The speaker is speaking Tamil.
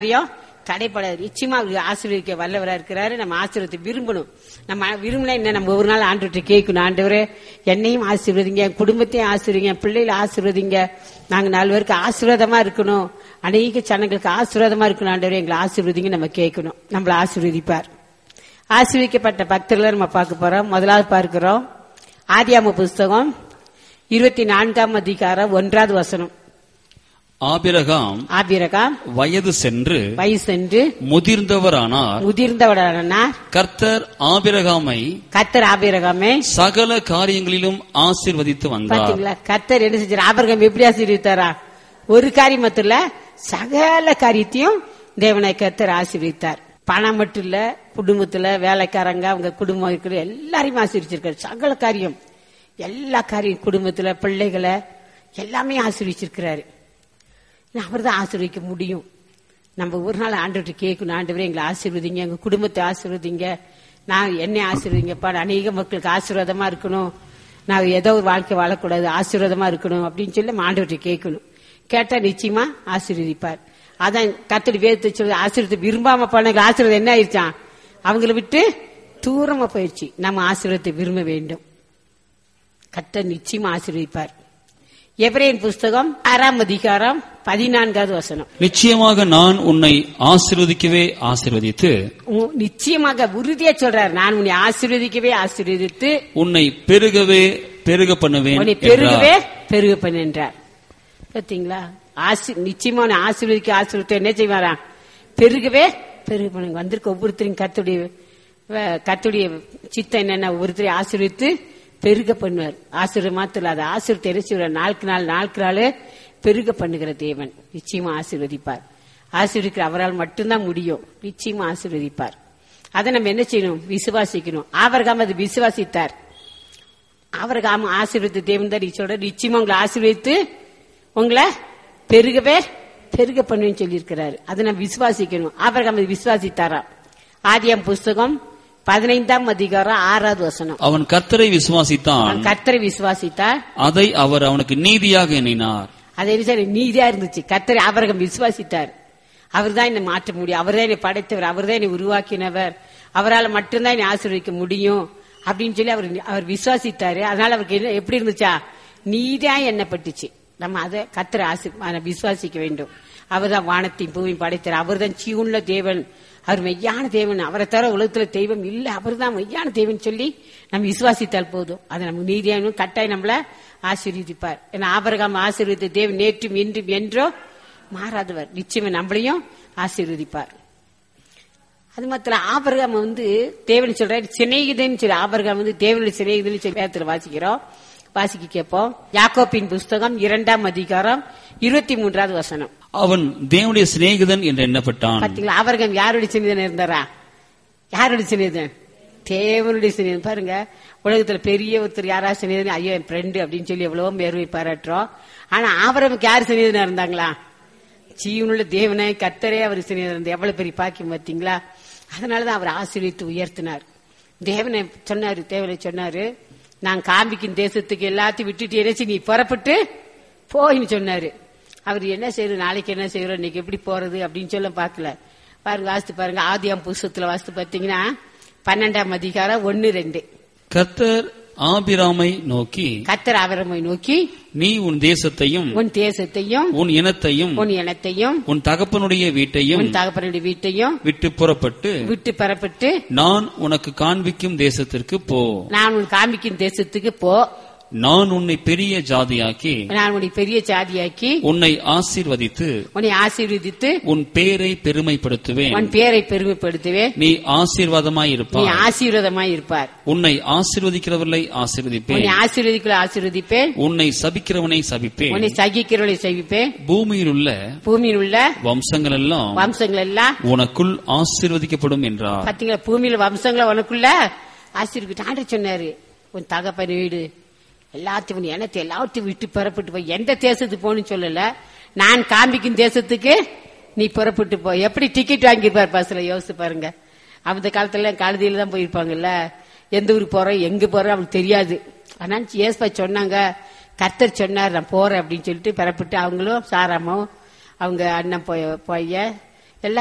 காரியம் தடைப்படாது நிச்சயமா அவர் ஆசீர்வதிக்க வல்லவரா இருக்கிறாரு நம்ம ஆசீர்வத்தை விரும்பணும் நம்ம விரும்பினா என்ன நம்ம ஒரு நாள் ஆண்டுகிட்ட கேட்கணும் ஆண்டவரே என்னையும் ஆசீர்வதிங்க என் குடும்பத்தையும் ஆசீர்வதிங்க என் பிள்ளைகளை ஆசீர்வதிங்க நாங்க நாலு பேருக்கு ஆசீர்வாதமா இருக்கணும் அநேக ஜனங்களுக்கு ஆசீர்வாதமா இருக்கணும் ஆண்டவரே எங்களை ஆசீர்வதிங்க நம்ம கேட்கணும் நம்மள ஆசீர்வதிப்பார் ஆசீர்வதிக்கப்பட்ட பக்தர்களை நம்ம பார்க்க போறோம் முதலாவது பார்க்கிறோம் ஆதியாம புஸ்தகம் இருபத்தி நான்காம் அதிகாரம் ஒன்றாவது வசனம் ஆபிரகாம் ஆபிரகாம் வயது சென்று வயசென்று முதிர்ந்தவரானார் முதிர்ந்தவடானா கர்த்தர் ஆபிரகாமை கத்தர் ஆபிரகாமே சகல காரியங்களிலும் ஆசீர்வதித்து வந்தார் பாத்தீங்களா கத்தர் என்ன செஞ்சார் ஆபிரகாம் எப்படி ஆசீர்வித்தாரா ஒரு காரியம் மட்டும் இல்ல சகல காரியத்தையும் தேவனை கத்தர் ஆசீர்வித்தார் பணம் மட்டும் இல்ல குடும்பத்துல வேலைக்காரங்க அவங்க குடும்பம் இருக்கிற எல்லாரையும் ஆசீர்வச்சிருக்காரு சகல காரியம் எல்லா காரியம் குடும்பத்துல பிள்ளைகளை எல்லாமே ஆசீர்வச்சிருக்கிறாரு அவர் தான் ஆசீர்வதிக்க முடியும் நம்ம ஒரு நாள் ஆண்டுகிட்ட கேட்கணும் ஆண்டவரே எங்களை ஆசீர்வதிங்க எங்க குடும்பத்தை ஆசீர்வதிங்க நான் என்னை ஆசீர்வதிங்கப்பா அநேக மக்களுக்கு ஆசீர்வாதமா இருக்கணும் நான் ஏதோ ஒரு வாழ்க்கை வாழக்கூடாது ஆசீர்வாதமா இருக்கணும் அப்படின்னு சொல்லி நம்ம ஆண்டவர்கிட்ட கேட்கணும் கேட்டா நிச்சயமா ஆசீர்வதிப்பார் அதான் கத்தடி வேதத்தை சொல்லி ஆசீர்வத்தை விரும்பாம போனவங்க ஆசீர்வாதம் என்ன ஆயிடுச்சான் அவங்கள விட்டு தூரமா போயிடுச்சு நம்ம ஆசீர்வாதத்தை விரும்ப வேண்டும் கத்தர் நிச்சயமா ஆசீர்வதிப்பார் எபிரேன் புஸ்தகம் ஆறாம் அதிகாரம் பதினான்காவது வசனம் நிச்சயமாக நான் உன்னை ஆசீர்வதிக்கவே ஆசீர்வதித்து உ- நிச்சயமாக உறுதியா சொல்றாரு நான் உன்னை ஆசீர்வதிக்கவே ஆசீர்வதித்து உன்னை பெருகவே பெருக பண்ணுவேன் உன்னை என்றார். பெருகவே பெருக பண்ணார் பாத்தீங்களா ஆசி நிச்சயமா உன்னை ஆசீர்வதிக்க ஆசீர்வதித்து என்ன செய்வாரா பெருகவே பெருக பண்ணுங்க வந்திருக்க ஒவ்வொருத்தரையும் கத்துடைய கத்துடைய சித்தம் என்னென்ன ஒவ்வொருத்தரையும் ஆசீர்வித்து பெருக பண்ணுவார் ஆசீர்வாத மாத்திர அது ஆசீர்வத்தை என்ன செய்வார் நாளுக்கு நாள் நாளுக்கு நாள் பெருக பண்ணுகிற தேவன் நிச்சயமா ஆசீர்வதிப்பார் ஆசீர்வதிக்கிற அவரால் மட்டும்தான் முடியும் நிச்சயமா ஆசீர்வதிப்பார் அதை நம்ம என்ன செய்யணும் விசுவாசிக்கணும் ஆவர்காம் அது விசுவாசித்தார் அவருக்கு ஆமா ஆசீர்வதித்து தேவன் தான் சொல்ற நிச்சயமா உங்களை ஆசீர்வதித்து உங்களை பெருகவே பெருக பண்ணுவேன்னு சொல்லியிருக்கிறாரு அதை நம்ம விசுவாசிக்கணும் அவருக்கு அதை விசுவாசித்தாராம் ஆதியாம் புஸ்தகம் பதினைந்தாம் அதிகாரம் ஆறாவது வசனம் அவன் கர்த்தரை விசுவாசித்தான் அவன் கர்த்தரை விசுவாசித்தார் அதை அவர் அவனுக்கு நீதியாக எண்ணினார் அதே சரி நீதியா இருந்துச்சு கர்த்தரை அவரகம் விசுவாசித்தார் அவர் தான் என்னை மாற்ற முடியும் அவர் தான் என்னை படைத்தவர் அவர் தான் என்னை உருவாக்கினவர் அவரால் மட்டும்தான் என்னை ஆசீர்வதிக்க முடியும் அப்படின்னு சொல்லி அவர் அவர் விசுவாசித்தாரு அதனால அவருக்கு என்ன எப்படி இருந்துச்சா நீதியா எண்ணப்பட்டுச்சு நம்ம அதை கத்திர ஆசி விசுவாசிக்க வேண்டும் அவர் தான் வானத்தையும் பூமியும் படைத்தார் அவர் தான் சீவுள்ள தேவன் அவர் மெய்யான தேவன் அவரை தவிர உலகத்துல தெய்வம் இல்ல அவர் தான் மெய்யான தேவன் சொல்லி நம்ம விசுவாசித்தால் போதும் அது நமக்கு நீதியான கட்டாயம் நம்மள ஆசீர்வதிப்பார் ஏன்னா ஆபரகாம் ஆசீர்வதித்த தேவன் நேற்றும் இன்றும் என்றோ மாறாதவர் நிச்சயமா நம்மளையும் ஆசீர்வதிப்பார் அது மாத்திரம் ஆபரகாம் வந்து தேவன் சொல்றாரு சிநேகிதன் சொல்லி ஆபரகாம் வந்து தேவனுடைய சிநேகிதன் சொல்லி வேதத்துல வாசிக்கிறோம் வாசிக்க கேட்போம் யாக்கோப்பின் புஸ்தகம் இரண்டாம் அதிகாரம் இருபத்தி மூன்றாவது வசனம் அவன் தேவனுடைய சிநேகிதன் என்று எண்ணப்பட்டான் பாத்தீங்களா ஆபரகாம் யாருடைய சிநேகிதன் இருந்தாரா யாருடைய சிநேகிதன் தேவனுடைய சிநேகிதன் பாருங்க உலகத்துல பெரிய ஒருத்தர் யாரா சிநேகிதன் ஐயோ என் ஃப்ரெண்டு அப்படின்னு சொல்லி எவ்வளவோ மேர்வை பாராட்டுறோம் ஆனா ஆபரமுக்கு யார் சிநேகிதனா இருந்தாங்களா ஜீவனுள்ள தேவனை கத்தரே அவர் சிநேகிதன் இருந்தார். எவ்வளவு பெரிய பாக்கியம் பார்த்தீங்களா அதனாலதான் அவர் ஆசீர்வித்து உயர்த்தினார் தேவனை சொன்னாரு தேவனை சொன்னாரு நான் காமிக்கும் தேசத்துக்கு எல்லாத்தையும் விட்டுட்டு என்ன நீ புறப்பட்டு போயின்னு சொன்னாரு அவர் என்ன செய்யறது நாளைக்கு என்ன செய்யறோம் இன்னைக்கு எப்படி போறது அப்படின்னு சொல்ல பார்க்கல பாருங்க வாசித்து பாருங்க ஆதியாம் புஸ்தத்துல வாசித்து பார்த்தீங்கன்னா பன்னெண்டாம் அதிகாரம் ஒன்னு ரெண்டு கர்த்தர் ஆபிராமை நோக்கி கத்தர் அவரமை நோக்கி நீ உன் தேசத்தையும் உன் தேசத்தையும் உன் இனத்தையும் உன் இனத்தையும் உன் தகப்பனுடைய வீட்டையும் உன் தகப்பனுடைய வீட்டையும் விட்டு புறப்பட்டு விட்டு பெறப்பட்டு நான் உனக்கு காண்பிக்கும் தேசத்திற்கு போ நான் உன் காமிக்கும் தேசத்துக்கு போ நான் உன்னை பெரிய ஜாதியாக்கி நான் உன்னை பெரிய சாதியாக்கி உன்னை ஆசீர்வதித்து உன்னை ஆசீர்வதித்து உன் பேரை பெருமைப்படுத்துவேன் உன் பேரை பெருமைப்படுத்துவேன் நீ ஆசீர்வாதமாய் நீ இருப்பாய் ஆசீர்வாதமாய் இருப்பார் உன்னை ஆசீர்வதிக்கிறவர்களை ஆசீர்வதிப்பேன் உன்னை ஆசீர்வதிக்குள்ள ஆசீர்வதிப்பேன் உன்னை சபிக்கிறவனை சபிப்பேன் உன்னை சகிக்கிறவளை சகிப்பேன் பூமியில் உள்ள பூமியில் உள்ள வம்சங்கள் எல்லாம் வம்சங்கள் எல்லாம் உனக்குள் ஆசீர்வதிக்கப்படும் என்றார் பாத்தீங்களா பூமியில வம்சங்களை உனக்குள்ள ஆசீர்விட்டு ஆண்டு சொன்னாரு உன் தகப்பன் வீடு எல்லாத்தையும் உன் இனத்தை எல்லாத்தையும் விட்டு புறப்பட்டு போய் எந்த தேசத்துக்கு போகணும்னு சொல்லல நான் காமிக்கும் தேசத்துக்கு நீ புறப்பட்டு போ எப்படி டிக்கெட் வாங்கியிருப்பார் பஸ்ல யோசிச்சு பாருங்க அந்த காலத்துல கழுதியில தான் போயிருப்பாங்கல்ல எந்த ஊருக்கு போறோம் எங்க போறோம் அவங்களுக்கு தெரியாது ஆனா ஏஸ்பா சொன்னாங்க கர்த்தர் சொன்னார் நான் போறேன் அப்படின்னு சொல்லிட்டு புறப்பட்டு அவங்களும் சாராமும் அவங்க அண்ணன் போய போய